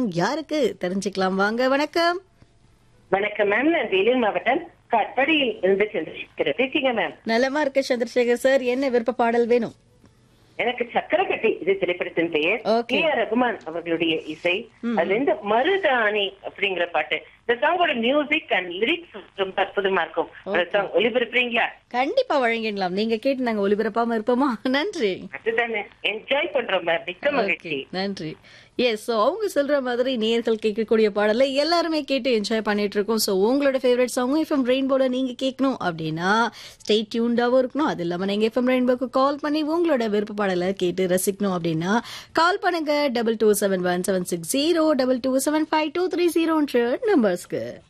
யாருக்கு தெரிஞ்சுக்கலாம் வாங்க வணக்கம் வணக்கம் மேம் நான் வேலூர் மாவட்டம் காட்பாடியில் இருந்து சந்திரசேகர் பேசிங்க மேம் நலமா இருக்க சந்திரசேகர் சார் என்ன விருப்ப பாடல் வேணும் எனக்கு சக்கரக்கட்டி இது திரைப்படத்தின் பெயர் Okay. கே ஆர் ரகுமான் அவர்களுடைய இசை அதுல இருந்து மருதாணி அப்படிங்கிற பாட்டு இந்த சாங்கோட மியூசிக் அண்ட் லிரிக்ஸ் ரொம்ப அற்புதமா இருக்கும் அந்த சாங் ஒளிபரப்புறீங்களா கண்டிப்பா வழங்கிடலாம் நீங்க கேட்டு நாங்க ஒளிபரப்பாம இருப்போமா நன்றி அதுதானே என்ஜாய் பண்றோம் மேம் மிக்க மகிழ்ச்சி Okay, நன்றி எஸ் ஸோ அவங்க சொல்ற மாதிரி நேர்கள் கேட்கக்கூடிய பாடலை எல்லாருமே கேட்டு என்ஜாய் பண்ணிட்டு இருக்கோம் ஸோ உங்களோட ஃபேவரட் சாங்கும் எஃப்எம் ரெயின்போல நீங்க கேட்கணும் அப்படின்னா ஸ்டே டியூன்டாவும் இருக்கணும் அது இல்லாம நீங்க எஃப்எம் ரெயின்போக்கு கால் பண்ணி உங்களோட விருப்ப பாடலை கேட்டு ரசிக்கணும் அப்படின்னா கால் பண்ணுங்க double two seven one seven six zero double two seven five two three ஜீரோன்ற நம்பர்ஸ்க்கு